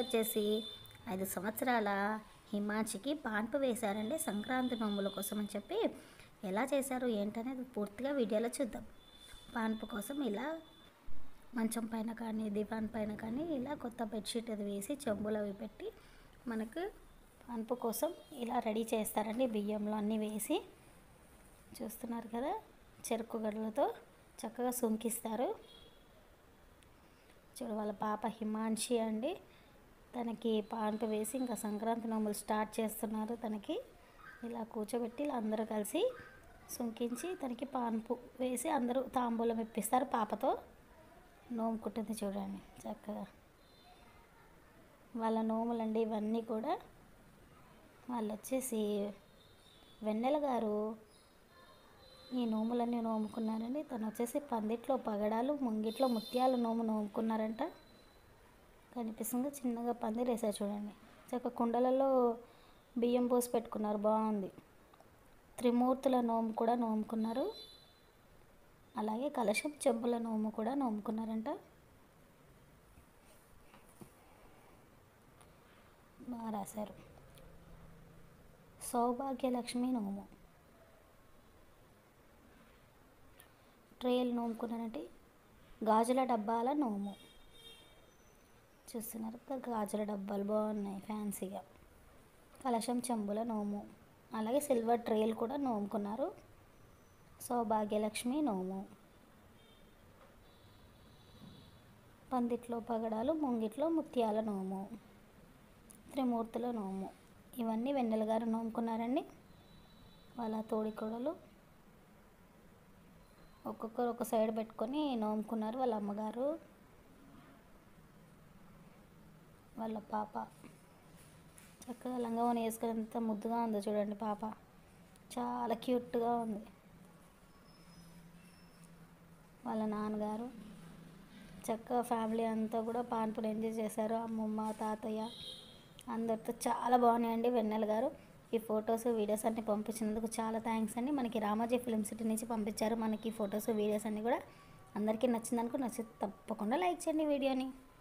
వచ్చేసి ఐదు సంవత్సరాల హిమాంశికి పాన్పు వేశారండి సంక్రాంతి నోముల కోసం అని చెప్పి ఎలా చేశారు ఏంటనేది పూర్తిగా వీడియోలో చూద్దాం పాన్పు కోసం ఇలా మంచం పైన కానీ దివాన్ పైన కానీ ఇలా కొత్త బెడ్షీట్ అది వేసి చెంబులు అవి పెట్టి మనకు పాన్పు కోసం ఇలా రెడీ చేస్తారండి బియ్యంలో అన్నీ వేసి చూస్తున్నారు కదా చెరుకు గడలతో చక్కగా సుంకిస్తారు చూడు వాళ్ళ పాప హిమాంశి అండి తనకి పాన్పు వేసి ఇంకా సంక్రాంతి నోములు స్టార్ట్ చేస్తున్నారు తనకి ఇలా కూర్చోబెట్టి ఇలా అందరూ కలిసి సుంకించి తనకి పాన్పు వేసి అందరూ తాంబూలం ఇప్పిస్తారు పాపతో నోముకుంటుంది చూడండి చక్కగా వాళ్ళ నోములండి ఇవన్నీ కూడా వాళ్ళు వచ్చేసి వెన్నెల గారు ఈ నోములన్నీ నోముకున్నారండి తను వచ్చేసి పందిట్లో పగడాలు ముంగిట్లో ముత్యాల నోము నోముకున్నారంట కనిపిస్తుంది చిన్నగా పందిరి వేసారు చూడండి చక్క కుండలలో బియ్యం పోసి పెట్టుకున్నారు బాగుంది త్రిమూర్తుల నోము కూడా నోముకున్నారు అలాగే కలశం చెంబుల నోము కూడా నోముకున్నారంట బాగా రాశారు సౌభాగ్యలక్ష్మి నోము ట్రేలు నోముకున్నారంటే గాజుల డబ్బాల నోము చూస్తున్నారు కదా గాజుల డబ్బాలు బాగున్నాయి ఫ్యాన్సీగా కలశం చెంబుల నోము అలాగే సిల్వర్ ట్రేలు కూడా నోముకున్నారు సౌభాగ్యలక్ష్మి నోము పందిట్లో పగడాలు ముంగిట్లో ముత్యాల నోము త్రిమూర్తుల నోము ఇవన్నీ వెన్నెల గారు నోముకున్నారండి వాళ్ళ తోడికోడలు ఒక్కొక్కరు ఒక సైడ్ పెట్టుకొని నోముకున్నారు వాళ్ళ అమ్మగారు వాళ్ళ పాప చక్కగా లంగవని వేసుకుని ఎంత ముద్దుగా ఉందో చూడండి పాప చాలా క్యూట్గా ఉంది వాళ్ళ నాన్నగారు చక్కగా ఫ్యామిలీ అంతా కూడా పాన్పులు ఎంజాయ్ చేశారు అమ్మమ్మ తాతయ్య అందరితో చాలా బాగున్నాయండి వెన్నెల గారు ఈ ఫొటోస్ వీడియోస్ అన్ని పంపించినందుకు చాలా థ్యాంక్స్ అండి మనకి రామోజీ ఫిలిం సిటీ నుంచి పంపించారు మనకి ఫొటోస్ వీడియోస్ అన్నీ కూడా అందరికీ నచ్చిందనుకో నచ్చి తప్పకుండా లైక్ చేయండి వీడియోని